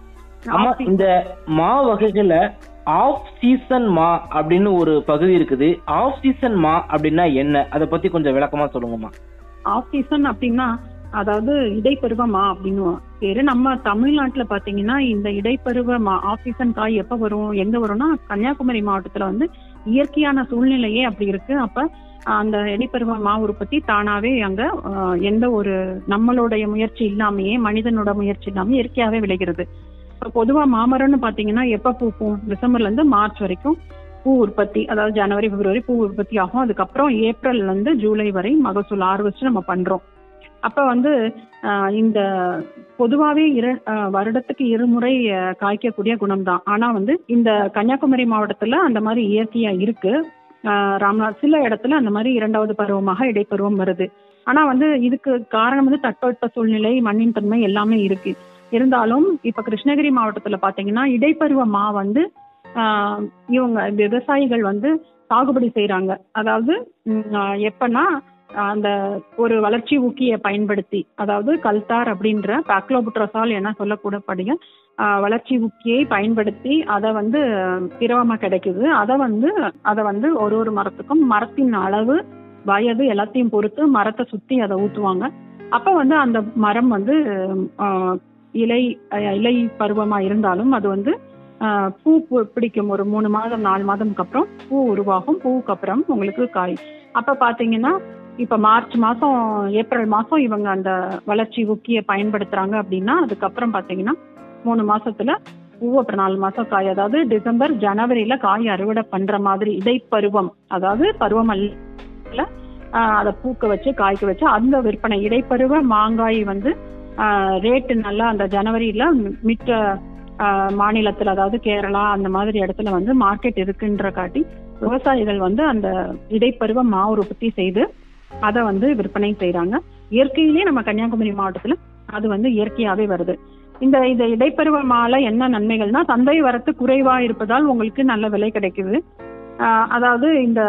S2: ஆமா இந்த மா வகைகள்ல ஆஃப் சீசன் மா அப்படின்னு ஒரு பகுதி இருக்குது ஆஃப் சீசன் மா அப்படின்னா என்ன அதை பத்தி கொஞ்சம் விளக்கமா சொல்லுங்கம்மா
S3: ஆஃப் சீசன் அப்படின்னா அதாவது இடைப்பருவமா அப்படின்னு பேரு நம்ம தமிழ்நாட்டுல பாத்தீங்கன்னா இந்த இடைப்பருவ ஆஃப் சீசன் காய் எப்ப வரும் எங்க வரும்னா கன்னியாகுமரி மாவட்டத்துல வந்து இயற்கையான சூழ்நிலையே அப்படி இருக்கு அப்ப அந்த இடைப்பருவ மா உற்பத்தி தானாவே அங்க ஆஹ், எந்த ஒரு நம்மளுடைய முயற்சி இல்லாமையே மனிதனோட முயற்சி இல்லாம இயற்கையாவே விளைகிறது இப்ப பொதுவா மாமரம்னு பாத்தீங்கன்னா எப்ப பூக்கும் டிசம்பர்ல இருந்து மார்ச் வரைக்கும் பூ உற்பத்தி அதாவது ஜனவரி பிப்ரவரி பூ உற்பத்தி ஆகும் அதுக்கப்புறம் ஏப்ரல்ல இருந்து ஜூலை வரை மகசூல் ஹார்வெஸ்ட் நம்ம பண்றோம் அப்ப வந்து ஆஹ் இந்த பொதுவாகவே இரு ஆஹ் வருடத்துக்கு இருமுறை ஆஹ் காய்க்கக்கூடிய குணம்தான் ஆனா வந்து இந்த கன்னியாகுமரி மாவட்டத்துல அந்த மாதிரி இயற்கையா இருக்கு ஆஹ் ராம்நாத் சில இடத்துல அந்த மாதிரி இரண்டாவது பருவமாக இடைப்பருவம் வருது ஆனா வந்து இதுக்கு காரணம் வந்து தட்பவெட்ப சூழ்நிலை மண்ணின் தன்மை எல்லாமே இருக்கு இருந்தாலும் இப்ப கிருஷ்ணகிரி மாவட்டத்துல பாத்தீங்கன்னா இடைப்பருவ மா வந்து ஆஹ் இவங்க விவசாயிகள் வந்து சாகுபடி செய்றாங்க அதாவது ம், ஆஹ் எப்பன்னா அந்த ஒரு வளர்ச்சி ஊக்கியை பயன்படுத்தி அதாவது கல்தார் அப்படின்ற பாக்லோபுட்ரசால் என சொல்லக்கூடப்படிய ஆஹ் வளர்ச்சி ஊக்கியை பயன்படுத்தி அதை வந்து திரவமா கிடைக்குது அதை வந்து அதை வந்து ஒரு ஒரு மரத்துக்கும் மரத்தின் அளவு வயது எல்லாத்தையும் பொறுத்து மரத்தை சுத்தி அதை ஊத்துவாங்க அப்ப வந்து அந்த மரம் வந்து ஆஹ் இலை அஹ் இலை பருவமா இருந்தாலும் அது வந்து ஆஹ் பூ பு- பிடிக்கும் ஒரு மூணு மாதம் நாலு மாதம்க்கு அப்புறம் பூ உருவாகும் பூவுக்கு அப்புறம் உங்களுக்கு காய் அப்ப பாத்தீங்கன்னா இப்ப மார்ச் மாசம் ஏப்ரல் மாசம் இவங்க அந்த வளர்ச்சி ஊக்கியை பயன்படுத்துறாங்க அப்படின்னா அதுக்கப்புறம் பாத்தீங்கன்னா மூணு மாசத்துல பூ அப்புறம் நாலு மாசம் காய் அதாவது டிசம்பர் ஜனவரியில காய் அறுவடை பண்ற மாதிரி இடைப்பருவம் அதாவது பருவம் அல்ல ஆஹ் அதை பூக்க வச்சு காய்க்க வச்சு அந்த விற்பனை இடைப்பருவ மாங்காய் வந்து ரேட்டு நல்லா அந்த ஜனவரியில மித்த ஆஹ் மாநிலத்துல அதாவது கேரளா அந்த மாதிரி இடத்துல வந்து மார்க்கெட் இருக்குன்ற காட்டி விவசாயிகள் வந்து அந்த இடைப்பருவ மா உற்பத்தி செய்து அதை வந்து விற்பனை செய்றாங்க இயற்கையிலேயே நம்ம கன்னியாகுமரி மாவட்டத்துல அது வந்து இயற்கையாவே வருது இந்த இந்த இடைப்பருவ மால என்ன நன்மைகள்னா சந்தை வரத்து குறைவா இருப்பதால் உங்களுக்கு நல்ல விலை கிடைக்குது ஆஹ் அதாவது இந்த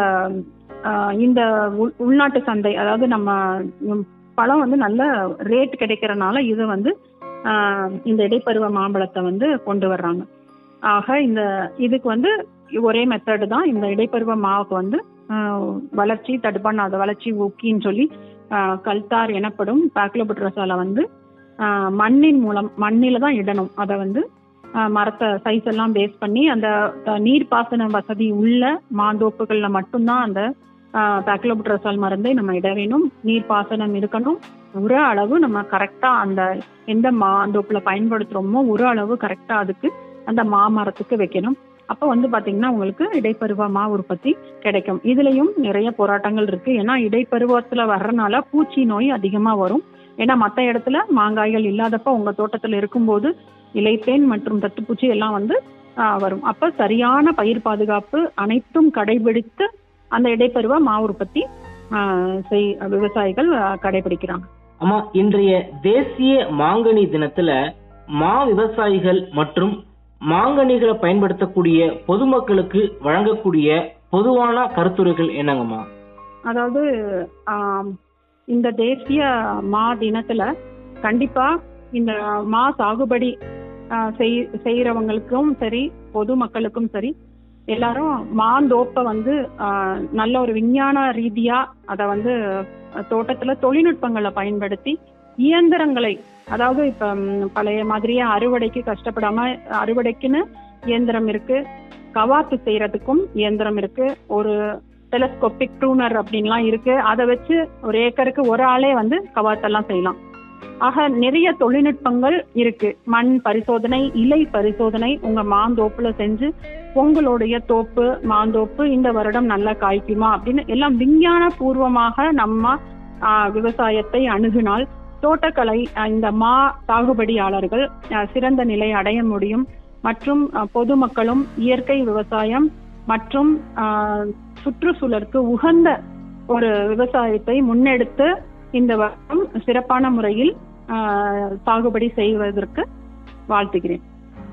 S3: ஆஹ் இந்த உள்- உள்நாட்டு சந்தை அதாவது நம்ம ம், பழம் வந்து நல்ல ரேட் கிடைக்கிறனால இது வந்து ஆஹ் இந்த இடைப்பருவ மாம்பழத்தை வந்து கொண்டு வர்றாங்க ஆக இந்த இதுக்கு வந்து ஒரே மெத்தடு தான் இந்த இடைப்பருவ மாவுக்கு வந்து ஆஹ் வளர்ச்சி தடுப்பான வளர்ச்சி ஊக்கின்னு சொல்லி ஆஹ் கல்தார் எனப்படும் பாக்லோபுட்ரசால வந்து ஆஹ் மண்ணின் மூலம் மண்ணில தான் இடணும் அதை வந்து ஆஹ் மரத்தை சைஸ் எல்லாம் பேஸ் பண்ணி அந்த அஹ், நீர்ப்பாசன வசதி உள்ள மாந்தோப்புகள்ல மட்டும்தான் அந்த பாக்லோபுட்ரசால் மருந்தை நம்ம இட வேணும் நீர்ப்பாசனம் இருக்கணும் உர அளவு நம்ம கரெக்டா அந்த எந்த மாந்தோப்புல பயன்படுத்துறோமோ உர அளவு கரெக்டா அதுக்கு அந்த மாமரத்துக்கு வைக்கணும் அப்ப வந்து பாத்தீங்கன்னா உங்களுக்கு இடைப்பருவ மா உற்பத்தி கிடைக்கும் இதுலயும் நிறைய போராட்டங்கள் இருக்கு ஏன்னா இடைப்பருவத்துல வர்றனால பூச்சி நோய் அதிகமா வரும் ஏன்னா மத்த இடத்துல மாங்காய்கள் இல்லாதப்ப உங்க தோட்டத்துல இருக்கும்போது இலைப்பேன் மற்றும் தத்துப்பூச்சி எல்லாம் வந்து ஆஹ், வரும் அப்ப சரியான பயிர் பாதுகாப்பு அனைத்தும் கடைபிடித்து அந்த இடைப்பருவ மா உற்பத்தி ஆஹ், செய் விவசாயிகள் ஆஹ், கடைபிடிக்கிறாங்க
S2: ஆமா இன்றைய தேசிய மாங்கனி தினத்துல மா விவசாயிகள் மற்றும் மாங்கனிகளை பயன்படுத்தக்கூடிய பொதுமக்களுக்கு வழங்கக்கூடிய பொதுவான கருத்துரைகள் என்னங்கம்மா
S3: அதாவது ஆம், இந்த தேசிய மா தினத்துல கண்டிப்பா இந்த மா சாகுபடி ஆ, செய் செய்யறவங்களுக்கும் சரி பொதுமக்களுக்கும் சரி எல்லாரும் மாந்தோப்பை வந்து ஆ, நல்ல ஒரு விஞ்ஞான ரீதியா அதை வந்து அஹ், தோட்டத்துல தொழில்நுட்பங்களை பயன்படுத்தி இயந்திரங்களை அதாவது இப்ப ம், பழைய மாதிரியே அறுவடைக்கு கஷ்டப்படாம அறுவடைக்குன்னு இயந்திரம் இருக்கு கவாத்து செய்யறதுக்கும் இயந்திரம் இருக்கு ஒரு டெலஸ்கோபிக் ட்ரூனர் அப்படின்லாம் இருக்கு அதை வச்சு ஒரு ஏக்கருக்கு ஒரு ஆளே வந்து கவாத்தெல்லாம் செய்யலாம் ஆக நிறைய தொழில்நுட்பங்கள் இருக்கு மண் பரிசோதனை இலை பரிசோதனை உங்க மாந்தோப்புல செஞ்சு உங்களுடைய தோப்பு மாந்தோப்பு இந்த வருடம் நல்லா காய்க்குமா அப்படின்னு எல்லாம் விஞ்ஞான பூர்வமாக நம்ம ஆஹ், விவசாயத்தை அணுகினால் தோட்டக்கலை ஆஹ், இந்த மா சாகுபடியாளர்கள் ஆஹ், சிறந்த நிலை அடைய முடியும் மற்றும் ஆஹ், பொதுமக்களும் இயற்கை விவசாயம் மற்றும் ஆஹ், சுற்றுச்சூழலுக்கு உகந்த ஒரு விவசாயத்தை முன்னெடுத்து இந்த வருடம் சிறப்பான முறையில் ஆஹ், சாகுபடி செய்வதற்கு வாழ்த்துகிறேன்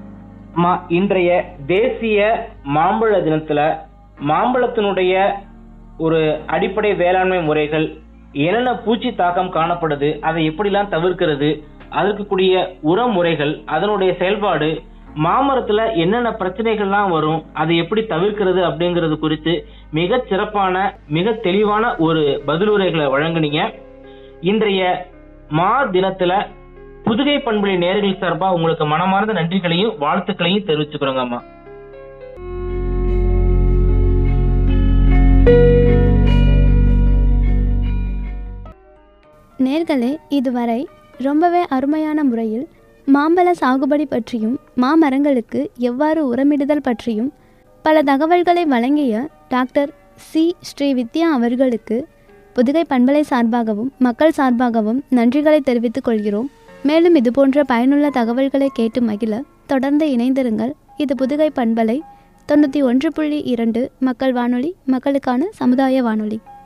S2: அம்மா இன்றைய தேசிய மாம்பழ தினத்துல மாம்பழத்தினுடைய ஒரு அடிப்படை வேளாண்மை முறைகள் என்னென்ன பூச்சி தாக்கம் காணப்படுது அதை எப்படிலாம் தவிர்க்கிறது அதற்கு கூடிய உர முறைகள் அதனுடைய செயல்பாடு மாமரத்துல என்னென்ன பிரச்சனைகள்லாம் வரும் அதை எப்படி தவிர்க்கிறது அப்படிங்கிறது குறித்து மிக சிறப்பான மிக தெளிவான ஒரு பதிலுரைகளை வழங்குனீங்க இன்றைய மா தினத்துல புதுகை பண்புலை நேர்கள் சார்பா உங்களுக்கு மனமார்ந்த நன்றிகளையும் வாழ்த்துக்களையும் தெரிவிச்சுக்கிறோங்க அம்மா
S1: நேர்களே இதுவரை ரொம்பவே அருமையான முறையில் மாம்பழ சாகுபடி பற்றியும் மாமரங்களுக்கு எவ்வாறு உரமிடுதல் பற்றியும் பல தகவல்களை வழங்கிய டாக்டர் சி ஸ்ரீ வித்யா அவர்களுக்கு புதுகை பண்பலை சார்பாகவும் மக்கள் சார்பாகவும் நன்றிகளை தெரிவித்துக் கொள்கிறோம் மேலும் இதுபோன்ற பயனுள்ள தகவல்களை கேட்டு மகிழ தொடர்ந்து இணைந்திருங்கள் இது புதுகை பண்பலை தொண்ணூற்றி ஒன்று புள்ளி இரண்டு மக்கள் வானொலி மக்களுக்கான சமுதாய வானொலி